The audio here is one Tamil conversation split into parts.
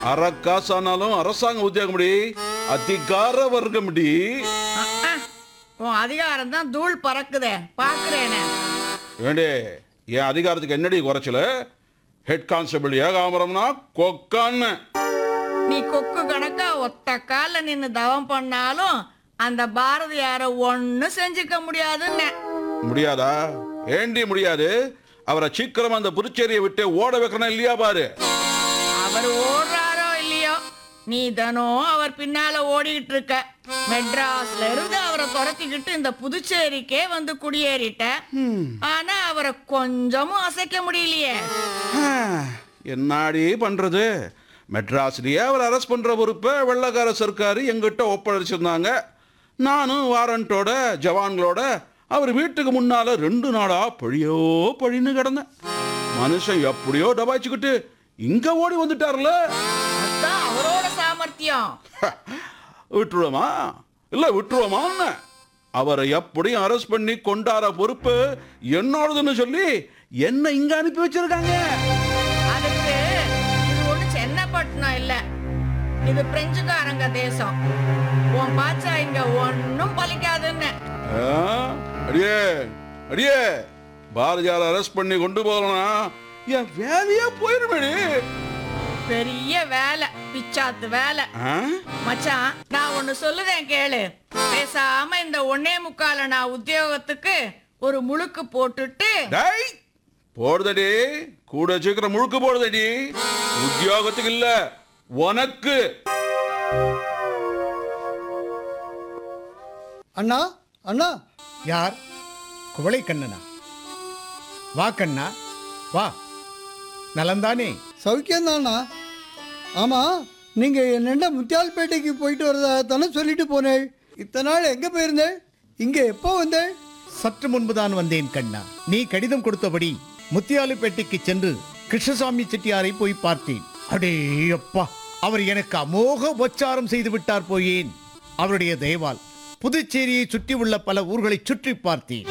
அரை காசானாலும் அரசாங்க உத்தியோகம் முடி அதிகார வர்க்கம் முடி அஹ், அஹ். உன் அதிகாரம் தான் தூள் பறக்குதே பாக்குறேனே ஏண்டே என் அதிகாரத்துக்கு என்னடி குறைச்சல ஹெட் கான்ஸ்டபிள் ஏகாமரம்னா கொக்கான்னு நீ கொக்கு கணக்கா ஒத்த கால்ல நின்னு தவம் பண்ணாலும் அந்த பாரதியார ஒண்ணு செஞ்சுக்க முடியாதுன்னு முடியாதா ஏண்டி முடியாது அவரை சீக்கிரமா அந்த புதுச்சேரியை விட்டு ஓட வைக்கணும் இல்லையா பாரு அவர் ஓடுறாரோ இல்லையோ நீ தினம் அவர் பின்னால ஓடிக்கிட்டு இருக்க மெட்ராஸ்ல இருந்து அவரை துரத்திக்கிட்டு இந்த புதுச்சேரிக்கே வந்து குடியேறிட்ட ஆனா அவரை கொஞ்சமும் அசைக்க முடியலையே என்னாடி பண்றது மெட்ராஸ்லயே அவர் அரெஸ்ட் பண்ற பொறுப்பை வெள்ளக்கார சர்க்காரு எங்கிட்ட ஒப்படைச்சிருந்தாங்க நானும் வாரண்டோட ஜவான்களோட அவர் வீட்டுக்கு முன்னால ரெண்டு நாளா பழியோ பழின்னு கிடந்தேன் மனுஷன் எப்படியோ டபாய்ச்சிக்கிட்டு இங்க ஓடி வந்துட்டார்ல அதான் அவரோட சாமர்த்தியம் விட்டுருவோமா இல்ல விட்டுருவோமான்னு அவரை எப்படியும் அரெஸ்ட் பண்ணி கொண்டாட பொறுப்பு என்னோடதுன்னு சொல்லி என்ன இங்க அனுப்பி வச்சிருக்காங்க அதுக்கு இது ஒண்ணு சென்னப்பட்டினம் இல்ல இது பிரெஞ்சுக்காரங்க தேசம் உன் பாச்சா இங்க ஒன்னும் பலிக்காதுன்னு ஆ? அடியே அடியே பாரதியார் அரெஸ்ட் பண்ணி கொண்டு போகலனா என் வேலையா போயிருமேடி பெரிய வேலை பிச்சாத்து வேலை ஆ? மச்சான் நான் ஒண்ணு சொல்லுதேன் கேளு பேசாம இந்த ஒன்னே முக்கால நான் உத்தியோகத்துக்கு ஒரு முழுக்கு போட்டுட்டு டேய் போடுதடி கூட சீக்கிரம் முழுக்க போடுதடி உத்தியோகத்துக்கு இல்ல உனக்கு அண்ணா அண்ணா யார் குவளை கண்ணனா வா கண்ணா வா நலந்தானே சௌக்கியம்தாண்ணா ஆமா நீங்க என்னென்ன முத்தியால்பேட்டைக்கு போயிட்டு வரதா தானே சொல்லிட்டு போனேன் இத்தனை நாள் எங்க போயிருந்தேன் இங்க எப்போ வந்தேன் சற்று முன்புதான் வந்தேன் கண்ணா நீ கடிதம் கொடுத்தபடி முத்தியாலுப்பேட்டைக்கு சென்று கிருஷ்ணசாமி செட்டியாரை போய் பார்த்தேன் அடே அப்பா அவர் எனக்கு அமோக உபச்சாரம் செய்து விட்டார் போயேன் அவருடைய தயவால் புதுச்சேரியை சுற்றியுள்ள பல ஊர்களை சுற்றி பார்த்தேன்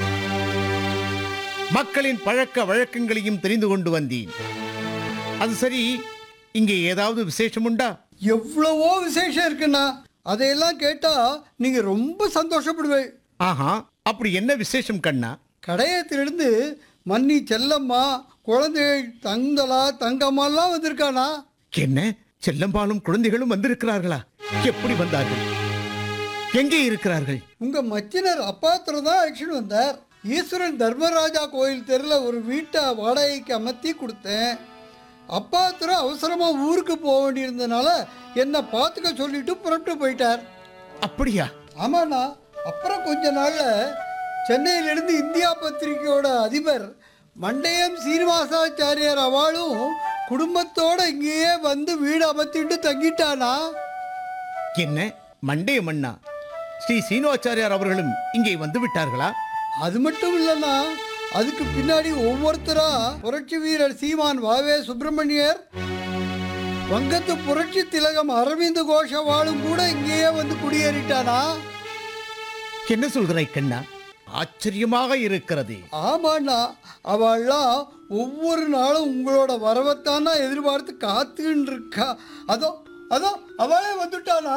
மக்களின் பழக்க வழக்கங்களையும் தெரிந்து கொண்டு வந்தேன் அது சரி இங்கே ஏதாவது விசேஷம் உண்டா எவ்வளவோ விசேஷம் இருக்குண்ணா அதையெல்லாம் கேட்டா நீங்க ரொம்ப சந்தோஷப்படுவேன் ஆஹா அப்படி என்ன விசேஷம் கண்ணா கடையத்திலிருந்து மன்னி செல்லம்மா குழந்தைகள் தங்கலா தங்கம்மாலாம் வந்திருக்கானா என்ன செல்லம்பாலும் குழந்தைகளும் வந்திருக்கிறார்களா எப்படி வந்தார்கள் எங்கே இருக்கிறார்கள் உங்க மச்சினர் அப்பாத்திரம் தான் ஆக்ஷன் வந்தார் ஈஸ்வரன் தர்மராஜா கோயில் தெருவில் ஒரு வீட்டை வாடகைக்கு அமர்த்தி கொடுத்தேன் அப்பாத்திரம் அவசரமா ஊருக்கு போக வேண்டியிருந்தனால என்னை பார்த்துக்க சொல்லிட்டு புறப்பட்டு போயிட்டார் அப்படியா ஆமாண்ணா அப்புறம் கொஞ்ச நாள்ல சென்னையிலிருந்து இந்தியா பத்திரிகையோட அதிபர் மண்டையம் சீனிவாசாச்சாரியார் அவளும் குடும்பத்தோட இங்கேயே வந்து வீடு அமர்த்திட்டு தங்கிட்டானா என்ன மண்டே மன்னா ஸ்ரீ சீனிவாச்சாரியார் அவர்களும் இங்கே வந்து விட்டார்களா அது மட்டும் இல்லைன்னா அதுக்கு பின்னாடி ஒவ்வொருத்தரா புரட்சி வீரர் சீமான் வாவே சுப்பிரமணியர் வங்கத்து புரட்சி திலகம் அரவிந்த் கோஷவாலும் கூட இங்கேயே வந்து குடியேறிட்டானா என்ன சொல்கிறாய் கண்ணா ஆச்சரியமாக இருக்கிறது ஆமாண்ணா அவள்லாம் ஒவ்வொரு நாளும் உங்களோட வரவைத்தானா எதிர்பார்த்து காத்துக்கிட்டு இருக்கா அதோ அதோ அவளே வந்துட்டானா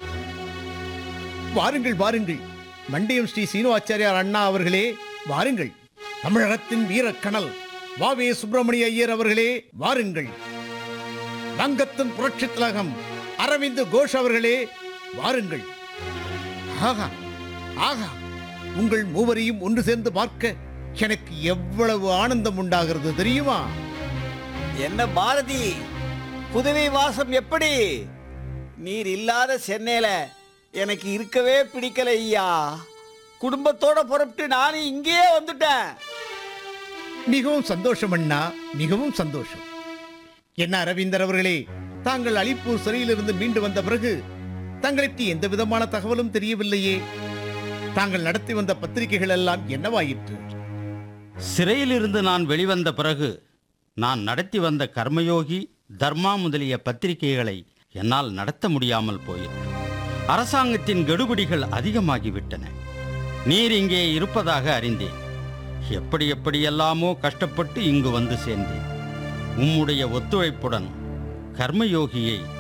வாருங்கள் வாருங்கள் மண்டையம் ஸ்ரீ சீனிவாச்சாரியார் அண்ணா அவர்களே வாருங்கள் தமிழகத்தின் வீரக்கணல் வாவே சுப்பிரமணிய ஐயர் அவர்களே வாருங்கள் வங்கத்தின் புரட்சி திலகம் அரவிந்த் கோஷ் அவர்களே வாருங்கள் ஆகா ஆகா உங்கள் மூவரையும் ஒன்று சேர்ந்து பார்க்க எனக்கு எவ்வளவு ஆனந்தம் உண்டாகிறது தெரியுமா என்ன பாரதி புதுவை வாசம் எப்படி நீர் இல்லாத சென்னையில எனக்கு இருக்கவே பிடிக்கல ஐயா குடும்பத்தோட புறப்பட்டு நானும் இங்கேயே வந்துட்டேன் மிகவும் சந்தோஷம் அண்ணா மிகவும் சந்தோஷம் என்ன அரவிந்தர் அவர்களே தாங்கள் அலிப்பூர் சிறையிலிருந்து மீண்டு வந்த பிறகு தங்களுக்கு எந்த விதமான தகவலும் தெரியவில்லையே தாங்கள் நடத்தி வந்த பத்திரிகைகள் எல்லாம் என்னவாயிற்று சிறையிலிருந்து நான் வெளிவந்த பிறகு நான் நடத்தி வந்த கர்மயோகி தர்மா முதலிய பத்திரிகைகளை என்னால் நடத்த முடியாமல் போயிற்று அரசாங்கத்தின் கெடுபிடிகள் அதிகமாகிவிட்டன நீர் இங்கே இருப்பதாக அறிந்தேன் எப்படி எப்படியெல்லாமோ கஷ்டப்பட்டு இங்கு வந்து சேர்ந்தேன் உம்முடைய ஒத்துழைப்புடன் கர்மயோகியை